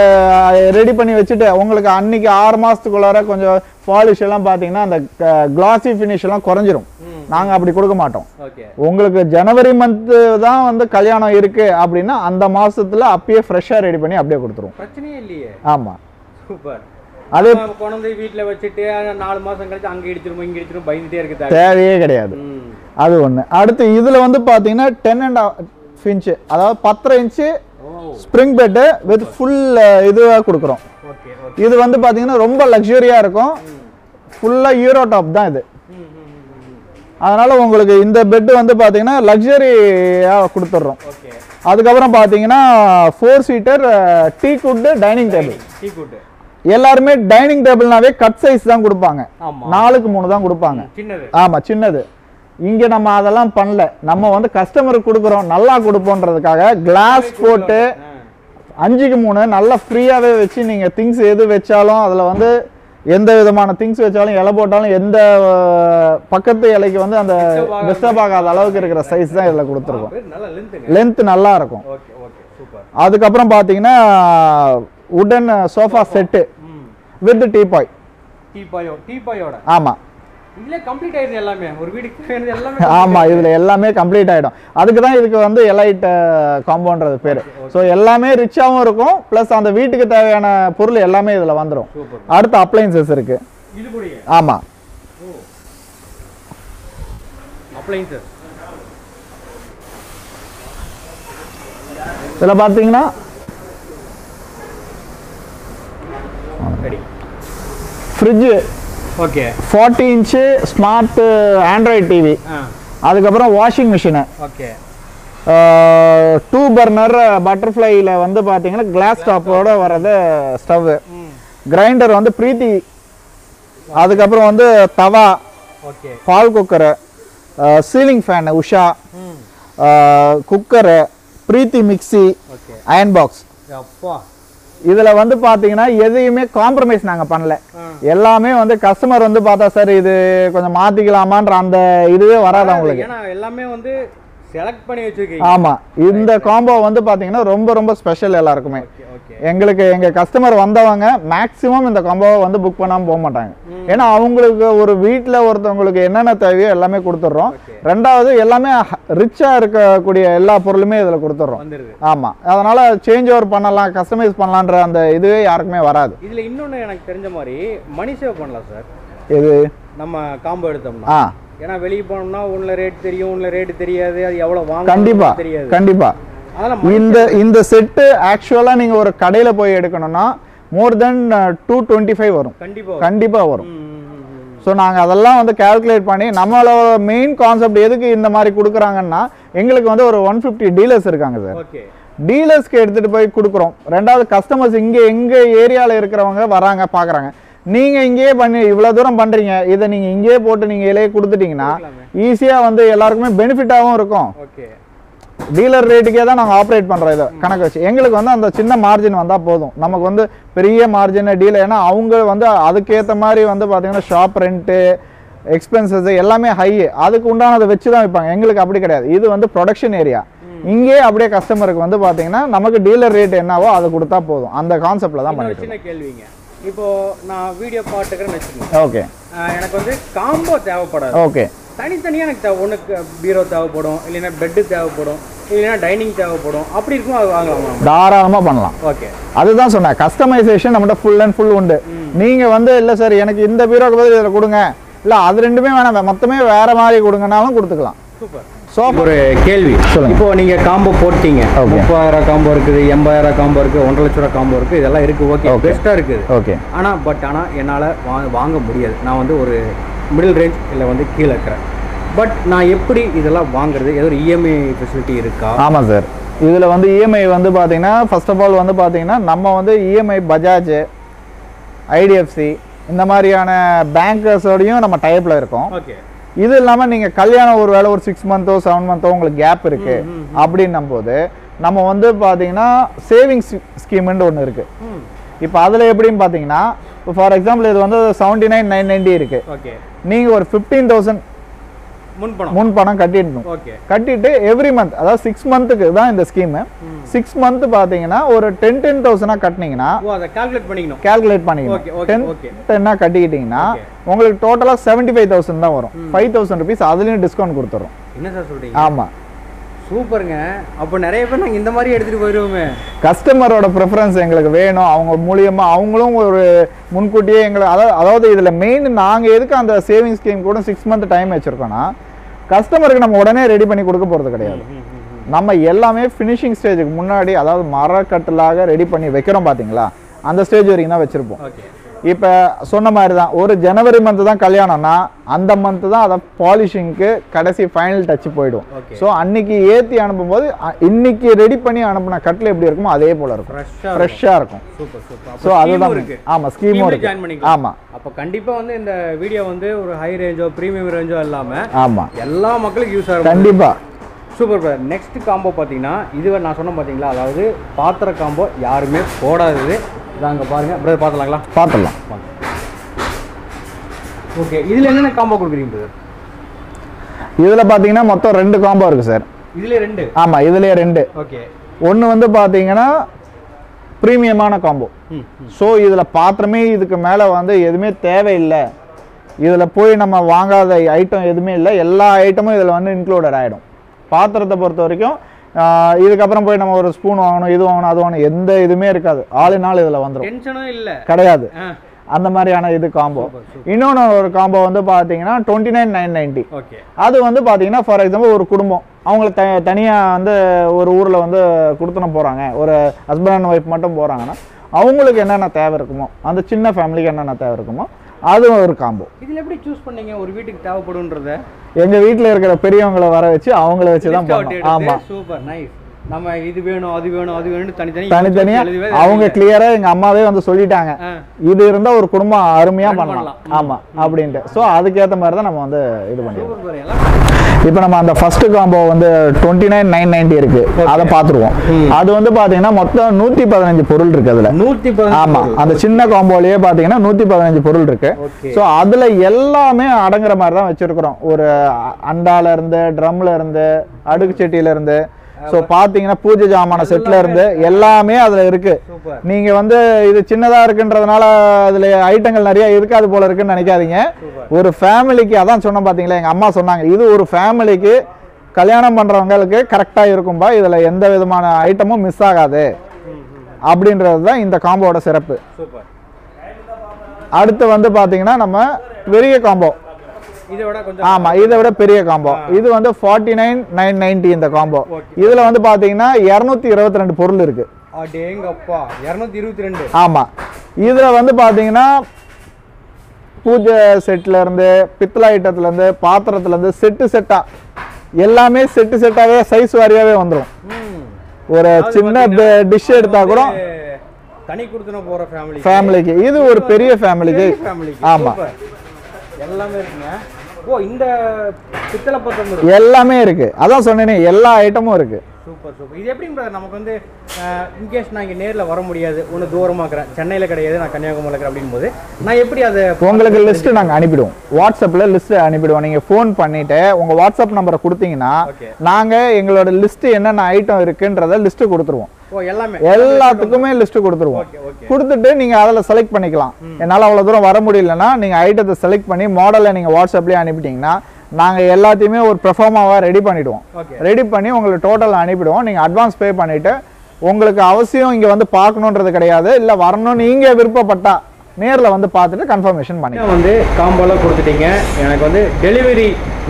ரெடி பண்ணி வச்சுட்டு உங்களுக்கு அன்னைக்கு ஆறு மாசத்துக்குள்ளார கொஞ்சம் பாலிஷ் எல்லாம் பார்த்தீங்கன்னா அந்த கிளாசி ஃபினிஷ் எல்லாம் குறைஞ்சிரும் ம் நாங்கள் அப்படி கொடுக்க மாட்டோம் ஓகே உங்களுக்கு ஜனவரி மந்த்து தான் வந்து கல்யாணம் இருக்கு அப்படின்னா அந்த மாசத்துல அப்பயே ஃப்ரெஷ்ஷாக ரெடி பண்ணி அப்படியே கொடுத்துருவோம் பிரச்சனையே இல்லையே ஆமாம் சூப்பர் அது நம்ம குழந்தை வீட்ல வச்சுட்டு அஹ், நாலு மாசம் கழிச்சு அங்க இடிச்சிரும் இங்க இடிச்சிரும் பயந்துட்டே இருக்கு தேவை தேவையே கிடையாது ம் அது ஒன்று அடுத்து இதில் வந்து பார்த்தீங்கன்னா டென் அண்ட் ஹாஃப் இன்ச்சு அதாவது பத்தரை inch oh spring bed with full இதுவாக கொடுக்குறோம் ஓகே ஓகே இது வந்து பார்த்தீங்கன்னா ரொம்ப லக்ஸுரியாக இருக்கும் ஃபுல்லாக யூரோ டாப் தான் இது ம் ம் ம், ம் அதனால உங்களுக்கு இந்த பெட்டு வந்து பார்த்தீங்கன்னா லக்ஸரியாக கொடுத்துட்றோம் ஓகே அதுக்கப்புறம் பார்த்தீங்கன்னா four seater teak wood dining table teak wood எல்லாருமே டைனிங் டேபிள்னாவே கட் சைஸ் தான் கொடுப்பாங்க ஆமா நாலுக்கு மூணு தான் கொடுப்பாங்க சின்னது ஆமாம் சின்னது இங்கே நம்ம அதெல்லாம் பண்ணல நம்ம வந்து கஸ்டமருக்கு கொடுக்குறோம் நல்லா கொடுப்போன்றதுக்காக கிளாஸ் போட்டு ஆ. அஞ்சுக்கு மூணு நல்லா ஃப்ரீயாகவே வச்சு நீங்கள் திங்ஸ் எது வச்சாலும் அதில் வந்து எந்த விதமான திங்ஸ் வச்சாலும் இலை போட்டாலும் எந்த அஹ், பக்கத்து இலைக்கு வந்து அந்த டிஸ்டர்ப் ஆகாத அளவுக்கு இருக்கிற சைஸ் தான் இதில் கொடுத்துருக்கோம் பேர் நல்லா லென்த்துங்க லென்த் நல்லா இருக்கும் ஓகே ஓகே சூப்பர் அதுக்கப்புறம் பார்த்தீங்கன்னா உடன் சோஃபா செட்டு ம் வித் டீபாய் டீ பாயோ டீ பாயோட ஆமாம் இதுல கம்ப்ளீட் ஆயிடுது எல்லாமே ஒரு வீட்டுக்கு தேவையானது எல்லாமே ஆமாம் இதில் எல்லாமே கம்ப்ளீட் ஆகிடும் அதுக்கு தான் இதுக்கு வந்து எலைட் காம்பவுண்ட்றது பேர் ஸோ எல்லாமே ரிச்சாகவும் இருக்கும் ப்ளஸ் அந்த வீட்டுக்கு தேவையான பொருள் எல்லாமே இதில் வந்துடும் சூப்பர் அடுத்து அப்ளைன்சஸ் இருக்குது இது கூடயே ஆமாம் ஓ அப்ளைன்சஸ் இதில் பார்த்தீங்கன்னா ready fridge okay forty inch smart android TV ஆ அதுக்கப்புறம் washing machine okay two burner பட்டர்ஃப்ளைல வந்து பார்த்தீங்கன்னா கிளாஸ் டாப்போட வர்றது ஸ்டவ்வு ம் கிரைண்டர் வந்து பிரீத்தி அதுக்கப்புறம் வந்து தவா ஓகே பால் குக்கரு சீலிங் ஃபேனு உஷா ம் cooker Preethi mixie okay iron box அப்பா இதில் வந்து பார்த்தீங்கன்னா எதையுமே காம்ப்ரமைஸ் நாங்கள் பண்ணல ஆ. எல்லாமே வந்து கஸ்டமர் வந்து பார்த்தா சார் இது கொஞ்சம் மாற்றிக்கலாமான்ற அந்த இதுவே வராது அவங்களுக்கு ஏன்னா எல்லாமே வந்து செலக்ட் பண்ணி வச்சிருக்கீங்க ஆமாம் இந்த காம்போ வந்து பார்த்தீங்கன்னா ரொம்ப ரொம்ப ஸ்பெஷல் எல்லாருக்குமே ஓகே ஓகே எங்களுக்கு எங்கள் கஸ்டமர் வந்தவங்க மேக்ஸிமம் இந்த காம்போவை வந்து புக் பண்ணாமல் போக மாட்டாங்க ஏன்னா அவங்களுக்கு ஒரு வீட்டில் ஒருத்தவங்களுக்கு என்னென்ன தேவையோ எல்லாமே கொடுத்துட்றோம் Okay. ரெண்டாவது எல்லாமே ரிச்சாக இருக்கக்கூடிய எல்லா பொருளுமே இதில் கொடுத்துட்றோம் வந்துருது ஆமாம் அதனால் சேஞ்ச் ஓவர் பண்ணலாம் கஸ்டமைஸ் பண்ணலான்ற அந்த இதுவே யாருக்குமே வராது இதுல இன்னொன்னு எனக்கு தெரிஞ்ச மாதிரி மணி சேவ் பண்ணலாம் சார் இது நம்ம காம்போ எடுத்தோம்னா ஆ ஏன்னா வெளியே போனோம்னா உள்ள ரேட் தெரியும் உள்ள ரேட் தெரியாது அது எவ்வளவு வாங்க கண்டிப்பாக தெரியாது கண்டிப்பாக அதெல்லாம் இந்த இந்த செட்டு ஆக்சுவலாக நீங்கள் ஒரு கடையில் போய் எடுக்கணும்னா more than two twenty five வரும் கண்டிப்பா கண்டிப்பாக வரும் ம், ம், ம், ம். ஸோ நாங்கள் அதெல்லாம் வந்து கால்குலேட் பண்ணி நம்மளோட மெயின் கான்செப்ட் எதுக்கு இந்த மாதிரி கொடுக்குறாங்கன்னா எங்களுக்கு வந்து ஒரு ஒன் ஃபிஃப்டி டீலர்ஸ் இருக்காங்க சார் ஓகே டீலர்ஸ்க்கு எடுத்துகிட்டு போய் கொடுக்குறோம் ரெண்டாவது கஸ்டமர்ஸ் இங்கே எங்கள் ஏரியாவில் இருக்கிறவங்க வராங்க பார்க்குறாங்க நீங்கள் இங்கேயே பண்ணி இவ்வளோ தூரம் பண்ணுறீங்க இதை நீங்கள் இங்கேயே போட்டு நீங்கள் இலையே கொடுத்துட்டீங்கன்னா ஈஸியாக வந்து எல்லாருக்குமே பெனிஃபிட்டாகவும் இருக்கும் ஓகே டீலர் ரேட்டுக்கே தான் நாங்கள் ஆப்ரேட் பண்ணுறோம் இதை கணக்கு வச்சு எங்களுக்கு வந்து அந்த சின்ன மார்ஜின் வந்தால் போதும் நமக்கு வந்து பெரிய மார்ஜின் டீலர் ஏன்னா அவங்க வந்து அதுக்கேற்ற மாதிரி வந்து பார்த்தீங்கன்னா ஷாப் ரெண்ட்டு எக்ஸ்பென்சஸ் எல்லாமே ஹை அதுக்கு உண்டானதை வச்சு தான் வைப்பாங்க எங்களுக்கு அப்படி கிடையாது இது வந்து ப்ரொடக்ஷன் ஏரியா இங்கேயே அப்படியே கஸ்டமருக்கு வந்து பார்த்தீங்கன்னா நமக்கு டீலர் ரேட் என்னவோ அதை கொடுத்தா போதும் அந்த கான்செப்டில் தான் இன்னொரு பண்ணிட்டு சின்ன கேள்விங்க இப்போ நான் வீடியோ பாட்டுக்கிறேன்னு வச்சுக்கோங்க ஓகே ஆஹ் எனக்கு வந்து காம்போ தேவைப்படாது ஓகே தனித்தனியாக எனக்கு தேவை ஒன்றுக்கு பீரோ தேவைப்படும் இல்லைன்னா பெட்டு தேவைப்படும் இல்லைன்னா டைனிங் தேவைப்படும் அப்படி இருக்கும் அது வாங்கலாமா தாராளமாக பண்ணலாம் ஓகே அதுதான் சொன்னேன் கஸ்டமைசேஷன் நம்மகிட்ட ஃபுல் அண்ட் ஃபுல் உண்டு நீங்க வந்து இல்ல சார் எனக்கு இந்த பீரோக்கு பதில் இதில் கொடுங்க இல்ல அது ரெண்டுமே வேணாம் மொத்தமே வேற மாதிரி கொடுங்கனாலும் கொடுத்துக்கலாம் சூப்பர் சோஃபா ஒரு கேள்வி சொல்லுங்க. இப்போ நீங்க காம்போ போட்டீங்க Okay. முப்பதாயிரம் காம்போ இருக்குது எண்பதாயிரம் காம்போ இருக்கு ஒன்றரை லட்ச ரூபா காம்போ இருக்கு இதெல்லாம் இருக்கு ஓகே Okay. பெஸ்ட்டாக இருக்குது ஓகே ஆனா பட் ஆனா என்னால வா வாங்க முடியாது நான் வந்து ஒரு மிடில் ரேஞ்ச் இல்லை வந்து கீழே இருக்கிறேன் பட் நான் எப்படி இதெல்லாம் வாங்குறது ஏதோ ஒரு இஎம்ஐ ஃபெசிலிட்டி இருக்கா ஆமா சார் இதுல வந்து இஎம்ஐ வந்து பாத்தீங்கன்னா ஃபர்ஸ்ட் ஆஃப் ஆல் வந்து பாத்தீங்கன்னா நம்ம வந்து இஎம்ஐ பஜாஜ் ஐடிஎஃப்சி இந்த மாதிரியான பேங்கர்ஸோடையும் நம்ம டைப்ல இருக்கோம் ஓகே இது இல்லாம நீங்க கல்யாணம் ஒரு வேளை ஒரு சிக்ஸ் மந்த்தோ செவன் மந்த்தோ உங்களுக்கு கேப் இருக்கு அப்படின்னும் போது நம்ம வந்து பாத்தீங்கன்னா சேவிங்ஸ் ஸ்கீம்னு ஒன்று இருக்கு ம் இப்போ அதில் எப்படின்னு பார்த்தீங்கன்னா இப்போ ஃபார் எக்ஸாம்பிள் இது வந்து செவன்ட்டி நைன் நைன் நைன்டி இருக்கு ஓகே நீங்கள் ஒரு ஃபிஃப்டீன் தௌசண்ட் முன் பணம் முன் பணம் கட்டிடணும் ஓகே கட்டிட்டு எவ்ரி மந்த் அதாவது சிக்ஸ் மந்த்துக்கு தான் இந்த ஸ்கீமு சிக்ஸ் மந்த் பார்த்தீங்கன்னா ஒரு டென் டென் தௌசண்டாக கட்டினீங்கன்னா ஓ அதை கால்குலேட் பண்ணிக்கணும் கால்குலேட் Okay, பண்ணிக்கணும் okay, டென் okay. டென்னாக கட்டிக்கிட்டிங்கன்னா Okay. உங்களுக்கு டோட்டலாக செவன்ட்டி ஃபைவ் தௌசண்ட் தான் வரும் ஃபைவ் தௌசண்ட் ருபீஸ் அதுலேயும் டிஸ்கவுண்ட் கொடுத்துரும் என்ன சார் சொல்றீங்க ஆமாம் சூப்பருங்க அப்போ நிறைய பேர் நாங்கள் இந்த மாதிரி எடுத்துட்டு போயிடுவோமே கஸ்டமரோட ப்ரிஃபரன்ஸ் எங்களுக்கு வேணும் அவங்க மூலியமா அவங்களும் ஒரு முன்கூட்டியே எங்களை அதாவது அதாவது இதில் மெயின் நாங்கள் எதுக்கு அந்த சேவிங் ஸ்கீம் கூட சிக்ஸ் மந்த் டைம் வச்சுருக்கோன்னா கஸ்டமருக்கு நம்ம உடனே ரெடி பண்ணி கொடுக்க போகிறது கிடையாது நம்ம எல்லாமே ஃபினிஷிங் ஸ்டேஜுக்கு முன்னாடி அதாவது மரக்கட்டலாக ரெடி பண்ணி வைக்கிறோம் பார்த்தீங்களா அந்த ஸ்டேஜ் வரைக்கும் தான் வச்சுருப்போம் ஓகே இப்போ சொன்ன மாதிரி தான் ஒரு ஜனவரி மந்த் தான் கல்யாணம்னா அந்த மந்த் தான் அதை பாலிஷிங்க்கு கடைசி ஃபைனல் டச் போயிடும் Okay. ஸோ அன்னைக்கு ஏற்றி அனுப்பும்போது அ- இன்னைக்கு ரெடி பண்ணி அனுப்புன கட்டில் எப்படி இருக்குமோ அதே போல இருக்கும் ஃப்ரெஷ்ஷாக ஃப்ரெஷ்ஷாக இருக்கும் சூப்பர் சூப்பர் ஸோ அதுதான் இருக்கு ஆமாம் ஸ்கீமும் ஜாயின் இருக்கு பண்ணிக்கலாம் ஆமாம் அப்போ கண்டிப்பா வந்து இந்த வீடியோ வந்து ஒரு ஹை ரேஞ்சோ ப்ரீமியம் ரேஞ்சோ இல்லாம ஆமாம் எல்லா மக்களுக்கும் யூஸ் ஆகும் கண்டிப்பாக சூப்பர் பிரதர் நெக்ஸ்ட் காம்போ பார்த்தீங்கன்னா இதுவே நான் சொன்ன பார்த்தீங்களா அதாவது பாத்திர காம்போ யாருமே போடாதது இதாங்க பாருங்க பிரதர் பார்த்துலாங்களா பார்த்துடலாம் ஓகே இதில் என்னென்ன காம்போ கொடுக்குறீங்க பிரதர் இதில் பார்த்தீங்கன்னா மொத்தம் ரெண்டு காம்போ இருக்குது சார் இதுல ரெண்டு ஆமாம் இதுலேயே ரெண்டு ஓகே ஒன்று வந்து பார்த்தீங்கன்னா ப்ரீமியமான காம்போ ம் ஸோ இதில் பாத்திரமே இதுக்கு மேலே வந்து எதுவுமே தேவையில்லை இதில் போய் நம்ம வாங்காத ஐட்டம் எதுவுமே இல்லை எல்லா ஐட்டமும் இதில் வந்து இன்க்ளூடட் ஆகிடும் பாத்திரத்தை பொறுத்த வரைக்கும் ஆஹ், இதுக்கப்புறம் போய் நம்ம ஒரு ஸ்பூன் வாங்கணும் இது வாங்கணும் அது வாங்கணும் எந்த இதுவுமே இருக்காது ஆளு நாள் இதில் வந்துடும் டென்ஷனும் இல்லை கிடையாது ஆ அந்த மாதிரியான இது காம்போ இன்னொன்று ஒரு காம்போ வந்து பார்த்தீங்கன்னா twenty nine nine ninety okay அது வந்து பார்த்தீங்கன்னா ஃபார் எக்ஸாம்பிள் ஒரு குடும்பம் அவங்கள த தனியாக வந்து ஒரு ஊரில் வந்து கொடுத்துன போகிறாங்க ஒரு ஹஸ்பண்ட் அண்ட் ஒய்ஃப் மட்டும் போகிறாங்கன்னா அவங்களுக்கு என்னென்ன தேவை இருக்குமோ அந்த சின்ன ஃபேமிலிக்கு என்னென்ன தேவை இருக்குமோ அதுவும் ஒரு காம்போ இதில் எப்படி சூஸ் பண்ணீங்க ஒரு வீட்டுக்கு தேவைப்படுன்றத எங்கள் வீட்டில் இருக்கிற பெரியவங்களை வர வச்சு அவங்கள வச்சு தான் பண்ணோம் ஆமாம் சூப்பர் நைஸ் நம்ம இது வேணும் அது வேணும் அது வேணும்னு தனித்தனி தனித்தனியாக எழுதி வே- அவங்க கிளியராக எங்கள் அம்மாவே வந்து சொல்லிட்டாங்க ஆ. இது இருந்தால் ஒரு குடும்பம் அருமையாக Run பண்ணலாம் பண்ணலாம். ஆமாம் அப்படின்ட்டு ஸோ அதுக்கேற்ற மாதிரி தான் நம்ம வந்து இது பண்ணிடுவோம் சூப்பர் பாரு, எல்லாம் இப்போ நம்ம அந்த ஃபர்ஸ்ட் காம்போ வந்து டுவெண்ட்டி நைன் நைன் நைன்டி இருக்கு அதை பார்த்துருவோம் அது வந்து பார்த்தீங்கன்னா மொத்தம் நூற்றி பதினஞ்சு பொருள் இருக்கு அதில் நூற்றி ஆமா அந்த சின்ன காம்போலயே பாத்தீங்கன்னா நூத்தி பதினஞ்சு பொருள் இருக்கு Okay. ஸோ அதுல எல்லாமே அடங்குற மாதிரி தான் வச்சிருக்கிறோம் ஒரு அ- அண்டால இருந்து ட்ரம்ல இருந்து அடுக்கு செட்டியில இருந்து ஸோ பாத்தீங்கன்னா பூஜை ஜாமான செட்ல இருந்து எல்லாமே அதுல இருக்கு சூப்பர் நீங்க வந்து இது சின்னதா இருக்குன்றதுனால அதுல ஐட்டங்கள் நிறைய இருக்காது போல இருக்குன்னு நினைக்காதீங்க ஒரு ஃபேமிலிக்கு அதான் சொன்னேன் பாத்தீங்களா எங்க அம்மா சொன்னாங்க இது ஒரு ஃபேமிலிக்கு கல்யாணம் பண்றவங்களுக்கு கரெக்டா இருக்கும்பா இதுல எந்த விதமான ஐட்டமும் மிஸ் ஆகாது அப்படின்றது தான் இந்த காம்போட சிறப்பு சூப்பர் அடுத்து வந்து பாத்தீங்கன்னா நம்ம பெரிய காம்போ இதை விட கொஞ்சம் ஆமா இதை விட பெரிய காம்போ இது வந்து ஃபார்ட்டி நைன் நைன் நைன்டி இந்த காம்போ Okay. இதுல வந்து பாத்தீங்கன்னா இரநூத்தி இருபத்தி ரெண்டு பொருள் இருக்கு அடேங்கப்பா இரநூத்தி இருபத்தி ரெண்டு ஆமா இதுல வந்து பாத்தீங்கன்னா பூஜை செட்ல இருந்து பித்தளை ஐட்டத்துல இருந்து பாத்திரத்துல இருந்து செட்டு செட்டா எல்லாமே செட்டு செட்டாவே சைஸ் வாரியாவே வந்துடும் ம். ஒரு அதாவது சின்ன பாத்தீங்கன்னா, டிஷ் எடுத்தா கூட வந்து தனி கொடுத்துன போற ஃபேமிலி ஃபேமிலிக்கு இது ஒரு பெரிய ஃபேமிலிக்கு ஃபேமிலிக்கு ஆமா. எல்லாமே இருக்குங்க ஓ இந்த பித்தளை பக்கம் இருக்கு எல்லாமே இருக்கு அதான் சொன்னேனே எல்லா ஐட்டமும் இருக்கு சூப்பர் சூப்பர் இது எப்படி brother நமக்கு வந்து இன்கேஸ் நான் இங்கே நேரில் வர முடியாது ஒன்று தூரமாக இருக்கிறேன் சென்னையில் கிடையாது நான் கன்னியாகுமரியில் இருக்கிறேன் அப்படின் போது நான் எப்படி அதை உங்களுக்கு லிஸ்ட் நாங்க அனுப்பிடுவோம் வாட்ஸ்அப்ல லிஸ்ட் அனுப்பிடுவோம் நீங்க ஃபோன் பண்ணிட்டு உங்க வாட்ஸ்அப் நம்பரை கொடுத்தீங்கன்னா Okay. நாங்க எங்களோட லிஸ்ட் என்னென்ன ஐட்டம் இருக்குன்றத லிஸ்ட் கொடுத்துருவோம் ஓ எல்லாமே எல்லாத்துக்குமே லிஸ்ட் கொடுத்துருவோம் ஓகே ஓகே கொடுத்துட்டு நீங்க அதில் செலக்ட் பண்ணிக்கலாம் என்னால அவ்வளவு தூரம் வர முடியலன்னா நீங்க ஐட்டத்தை செலக்ட் பண்ணி மாடலை நீங்க வாட்ஸ்அப்லயே அனுப்பிட்டீங்கன்னா நாங்க எல்லாத்தையுமே ஒரு ப்ரொஃபார்மாவா ரெடி பண்ணிடுவோம் ஓகே ரெடி பண்ணி உங்களுக்கு டோட்டல் அனுப்பிடுவோம் நீங்க அட்வான்ஸ் பே பண்ணிட்டு உங்களுக்கு அவசியம் இங்க வந்து பார்க்கணுன்றது கிடையாது இல்ல வரணும் நீங்க விருப்பப்பட்டா நேர்ல வந்து பார்த்துட்டு கன்ஃபர்மேஷன் பண்ணிக்கலாம் வந்து காம்போலாம் கொடுத்துட்டீங்க எனக்கு வந்து டெலிவரி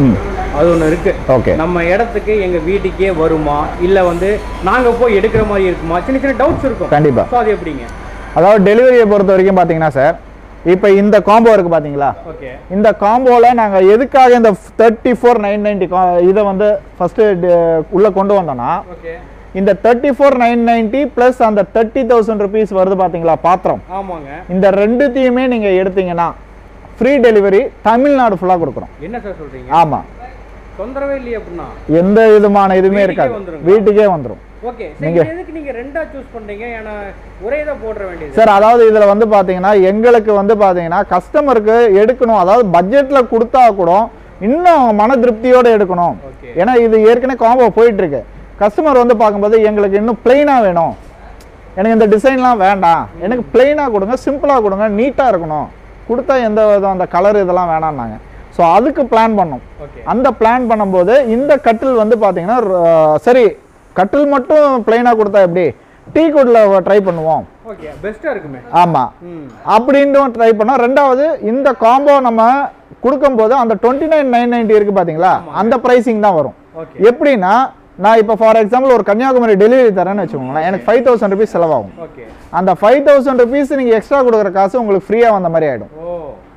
அது ஒன்று இருக்கு ஓகே நம்ம இடத்துக்கு எங்க வீட்டுக்கே வருமா இல்ல வந்து நாங்க போய் எடுக்கிற மாதிரி இருக்குமா சின்ன சின்ன டவுட்ஸ் இருக்கும் கண்டிப்பா ஸோ அது எப்படிங்க அதாவது டெலிவரியை பொறுத்த வரைக்கும் பார்த்தீங்கன்னா சார் இப்போ இந்த காம்போ இருக்கு பார்த்தீங்களா ஓகே இந்த காம்போவில் நாங்கள் எதுக்காக இந்த தேர்ட்டி ஃபோர் நைன் நைன்டி இதை வந்து ஃபஸ்ட்டு உள்ளே கொண்டு வந்தோம்னா ஓகே இந்த thirty four nine ninety plus அந்த தேர்ட்டி தௌசண்ட் ருபீஸ் வருது பார்த்தீங்களா பாத்திரம் ஆமாங்க இந்த ரெண்டுத்தையுமே நீங்கள் எடுத்தீங்கன்னா ஃப்ரீ டெலிவரி தமிழ்நாடு ஃபுல்லாக கொடுக்குறோம் என்ன சார் சொல்றீங்க ஆமாம் தொந்தரவே இல்லையே அப்படின்னா எந்த விதமான இதுவுமே வீட்டுக்கே இருக்காது வந்துருங்க. வீட்டுக்கே வந்துடும் ஓகே சரி எதுக்கு நீங்க ரெண்டா சூஸ் பண்றீங்க ஏன்னா ஒரே இதை போடுற வேண்டியது சார் அதாவது இதில் வந்து பார்த்தீங்கன்னா எங்களுக்கு வந்து பார்த்தீங்கன்னா கஸ்டமருக்கு எடுக்கணும் அதாவது பட்ஜெட்டில் கொடுத்தா கூட இன்னும் மன திருப்தியோடு எடுக்கணும் ஓகே ஏன்னா இது ஏற்கனவே காம்போ போயிட்டு இருக்கு கஸ்டமர் வந்து பார்க்கும்போது எங்களுக்கு இன்னும் பிளெயினாக வேணும் எனக்கு இந்த டிசைன்லாம் வேண்டாம் எனக்கு பிளெயினாக கொடுங்க சிம்பிளாக கொடுங்க நீட்டாக இருக்கணும் கொடுத்தா எந்த விதம் அந்த கலர் இதெல்லாம் வேணாம்னாங்க ஸோ அதுக்கு பிளான் பண்ணோம் ஓகே அந்த பிளான் பண்ணும்போது இந்த கட்டில் வந்து பார்த்தீங்கன்னா ர- சரி கட்டில் மட்டும் பிளெயினாக கொடுத்தா எப்படி டீ குட்டில் ட்ரை பண்ணுவோம் ஓகே பெஸ்டா இருக்குமே ஆமாம் ம் அப்படின்ட்டு ட்ரை பண்ணோம் ரெண்டாவது இந்த காம்போ நம்ம கொடுக்கும்போது அந்த டுவெண்ட்டி நைன் நைன் நைன்ட்டி இருக்குது பார்த்தீங்களா அந்த ப்ரைஸிங் தான் வரும் ஓகே எப்படின்னா நான் இப்போ ஃபார் எக்ஸாம்பிள் ஒரு கன்னியாகுமரி டெலிவரி தரேன்னு வச்சுக்கோங்களேன் எனக்கு ஃபைவ் தௌசண்ட் ருபீஸ் செலவாகும் ஓகே அந்த ஃபைவ் தௌசண்ட் ருபீஸ் நீங்கள் எக்ஸ்ட்ரா கொடுக்குற காசு உங்களுக்கு ஃப்ரீயாக வந்த மாதிரி ஆகிடும் ஓ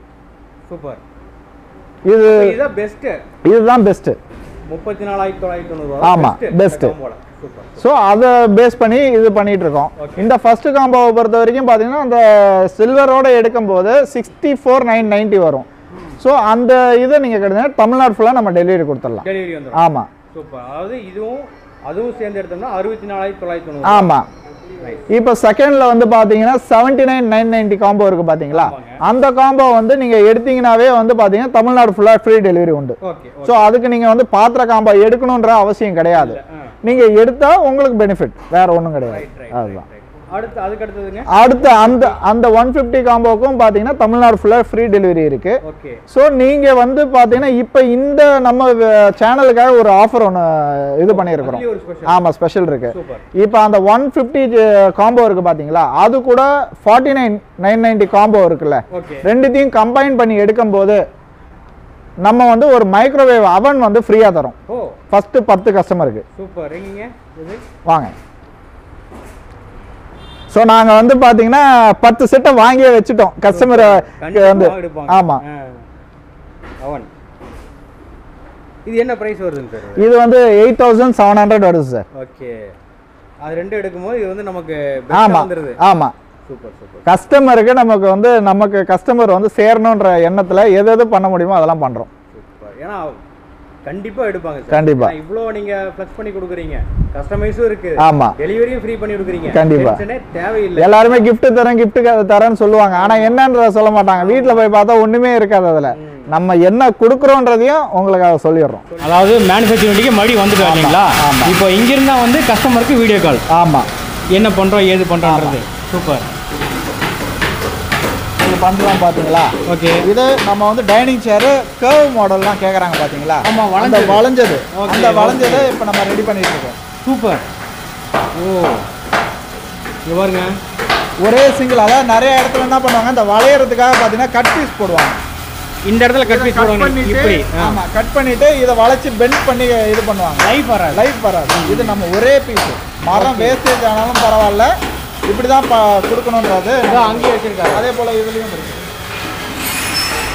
சூப்பர் இது இதுதான் பெஸ்ட் இதுதான் பெஸ்ட்டு முப்பத்தி நாலாயிரத்தி தொள்ளாயிரத்தி தொண்ணூறு ஆமா, best. சூப்பர் ஸோ அதை பேஸ் பண்ணி இது பண்ணிட்டு இருக்கோம் Okay. இந்த ஃபர்ஸ்ட் காம்போவை பொறுத்த வரைக்கும் பார்த்தீங்கன்னா அந்த சில்வரோட எடுக்கும்போது சிக்ஸ்டி ஃபோர் நைன் நைன்ட்டி வரும் ஸோ அந்த இதை நீங்கள் கிடையாது தமிழ்நாடு ஃபுல்லாக நம்ம டெலிவரி கொடுத்துடலாம் டெலிவரி வந்துடும் ஆமாம் சூப்பர் அதாவது இதுவும் அதுவும் சேர்ந்து எடுத்தோம்னா அறுபத்தி நாலாயிரத்தி தொள்ளாயிரத்தி தொண்ணூறு ஆமாம் Nice. இப்போ செகண்ட்ல வந்து பாத்தீங்கன்னா seventy nine nine ninety combo இருக்கு பாத்தீங்களா ஆமாங்க. அந்த காம்போ வந்து நீங்க எடுத்தீங்கன்னாவே வந்து பாத்தீங்கன்னா தமிழ்நாடு ஃபுல்லா ஃப்ரீ டெலிவரி உண்டு ஓகே ஸோ அதுக்கு நீங்க வந்து பாத்திர காம்போ எடுக்கணுன்ற அவசியம் கிடையாது நீங்க எடுத்தா உங்களுக்கு பெனிஃபிட் வேற ஒன்றும் கிடையாது ரைட் ரைட் அதுதான் அடுத்து அதுக்கு அடுத்ததுங்க அடுத்து அந்த அந்த ஒன் ஃபிஃப்டி காம்போக்கும் பார்த்தீங்கன்னா தமிழ்நாடு ஃபுல்லாக ஃப்ரீ டெலிவரி இருக்கு ஓகே ஸோ நீங்கள் வந்து பார்த்தீங்கன்னா இப்போ இந்த நம்ம சேனலுக்காக ஒரு ஆஃபர் ஒன்று இது பண்ணியிருக்கிறோம் அதுலயும் ஒரு ஸ்பெஷல் ஆமாம் ஸ்பெஷல் இருக்கு சூப்பர் இப்போ அந்த ஒன் ஃபிஃப்டி காம்போ இருக்கு பார்த்தீங்களா அது கூட forty nine nine ninety combo இருக்குல்ல ஓகே ரெண்டுத்தையும் கம்பைன் பண்ணி எடுக்கும்போது நம்ம வந்து ஒரு மைக்ரோவேவ் அவன் வந்து ஃப்ரீயாக தரோம் ஓ ஃபஸ்ட்டு பத்து கஸ்டமருக்கு சூப்பர் எங்கீங்க இது வாங்க ஸோ நாங்கள் வந்து பார்த்தீங்கன்னா பத்து செட்டை வாங்கியே வச்சுட்டோம் கஸ்டமரை கண்டிப்பா வந்து எடுப்பாங்க ஆமாம் ஆ. அவன் இது என்ன பிரைஸ் வருதுங்க சார் இது வந்து எயிட் தௌசண்ட் செவன் ஹண்ட்ரட் வருது சார் ஓகே அது ரெண்டு எடுக்கும்போது இது வந்து நமக்கு பெஸ்ட்டாக ஆமாம் வந்துருது ஆமாம் சூப்பர் சூப்பர் கஸ்டமருக்கு நமக்கு வந்து நமக்கு கஸ்டமர் வந்து சேரணுன்ற எண்ணத்தில் எது எது பண்ண முடியுமோ அதெல்லாம் பண்ணுறோம் சூப்பர் ஏன்னா கண்டிப்பா எடுப்பாங்க சார் கண்டிப்பா. ஏன்னா இவ்வளோ நீங்க ஃப்ளெக்ஸ் பண்ணி கொடுக்குறீங்க கஸ்டமைஸும் இருக்கு ஆமாம் டெலிவரியும் ஃப்ரீ பண்ணி கொடுக்குறீங்க கண்டிப்பா. டென்ஷனே தேவையில்லை எல்லாருமே gift தரேன் gift க- தரேன்னு சொல்லுவாங்க ஆனால் என்னன்றத சொல்ல மாட்டாங்க வீட்டில் போய் பார்த்தா ஒன்றுமே இருக்காது அதில் நம்ம என்ன கொடுக்குறோன்றதையும் உங்களுக்கு அதை சொல்லிடுறோம் அதாவது மேனுஃபேக்சரிங்க்கு மறுபடியும் வந்துட்டு இல்லைங்களா இப்போ இங்கிருந்தா வந்து கஸ்டமருக்கு வீடியோ கால் ஆமாம் என்ன பண்றோம் ஏது பண்றோம்ன்றது சூப்பர் இது பண்ணலாம் பார்த்தீங்களா ஓகே இது நம்ம வந்து டைனிங் சேரு கர்வ் மாடல்லாம் கேட்குறாங்க பார்த்தீங்களா ஆமா, அந்த வளைஞ்சது. வளைஞ்சது Okay, அந்த okay. வளைஞ்சதை இப்போ நம்ம ரெடி பண்ணிட்டு இருக்கோம் சூப்பர் ஓ இங்க பாருங்க ஒரே சிங்கிள் அதாவது நிறைய இடத்துல என்ன பண்ணுவாங்க இந்த வளையறதுக்காக பார்த்தீங்கன்னா கட் பீஸ் போடுவாங்க இந்த இடத்துல கட் பீஸ் கட் போடுவாங்க பண்ணிட்டு இப்படி ஆமா கட் பண்ணிட்டு இதை வளைச்சு பெண்ட் பண்ணி இது பண்ணுவாங்க லைஃப் வராது லைஃப் வராது இது நம்ம ஒரே பீஸ் மரம் வேஸ்டேஜ் ஆனாலும் பரவாயில்ல இப்படி தான் கொடுக்கணுன்றது அதான் அங்கேயே வச்சிருக்காரு அதே போல இதுலயும் இருக்கு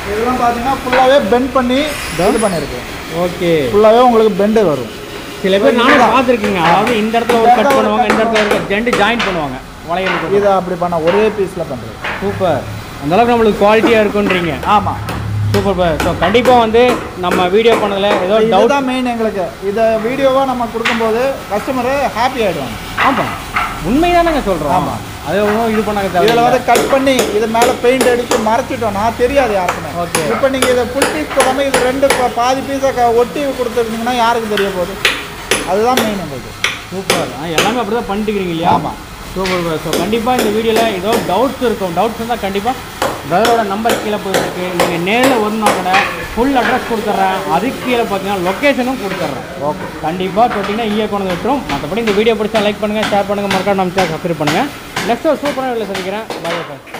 இதெல்லாம் பார்த்தீங்கன்னா ஃபுல்லாகவே பெண்ட் பண்ணி இது பண்ணியிருக்கு ஓகே ஃபுல்லாகவே உங்களுக்கு பெண்டு வரும் சில பேர் நானும் பார்த்துருக்கீங்க அதாவது இந்த இடத்துல ஒரு கட் பண்ணுவாங்க இந்த இடத்துல ஒரு ரெண்டு ஜாயின் பண்ணுவாங்க வளையலுக்கு இதை அப்படி பண்ண ஒரே பீஸில் பண்ணுறது சூப்பர் அந்த அளவுக்கு நம்மளுக்கு குவாலிட்டியாக இருக்குன்றீங்க ஆமாம் சூப்பர் சார் ஸோ கண்டிப்பாக வந்து நம்ம வீடியோ பண்ணதில் ஏதோ டவுட் இதுதான் மெயின் எங்களுக்கு இதை வீடியோவாக நம்ம கொடுக்கும்போது கஸ்டமரு ஹாப்பி ஆகிடுவாங்க ஆமாம் உண்மைதானங்க சொல்கிறோம் ஆமா. அது ஒன்றும் இது பண்ணாங்க இதில் தேவை வந்து கட் பண்ணி இது மேலே பெயிண்ட் அடித்து மறைச்சிட்டோம்னா தெரியாது யாருக்குமே Okay. இப்போ நீங்கள் இதை ஃபுல் பீஸ் போடாமல் இது ரெண்டு பா- பாதி பீஸை ஒட்டி கொடுத்துருந்தீங்கன்னா யாருக்கு தெரிய போகுது அதுதான் மெயின் எங்களுக்கு சூப்பர் ஆ எல்லாமே அப்படி தான் பண்ணிட்டுக்கிறீங்க இல்லையா ஆமா. சூப்பர் ஸோ கண்டிப்பாக இந்த வீடியோவில் ஏதோ டவுட்ஸ் இருக்கும் டவுட்ஸ் இருந்தால் கண்டிப்பாக பிரதரோட நம்பர் கீழே போயிருக்கு நீங்கள் நேரில் வரணும்னா கூட ஃபுல் அட்ரஸ் கொடுத்துட்றேன் அதுக்கு கீழே பார்த்தீங்கன்னா லொக்கேஷனும் கொடுத்துட்றேன் ஓகே கண்டிப்பாக தொட்டிங்கன்னா ஈய கொண்டு வந்து விட்டுரும் மற்றபடி இந்த வீடியோ பிடிச்சா லைக் பண்ணுங்கள் ஷேர் பண்ணுங்கள் மறக்காம நம்ம சேனல் சப்ஸ்கிரைப் பண்ணுங்கள் நெக்ஸ்ட் ஒரு சூப்பரான வீடியோ சந்திக்கிறேன் பாய் சார்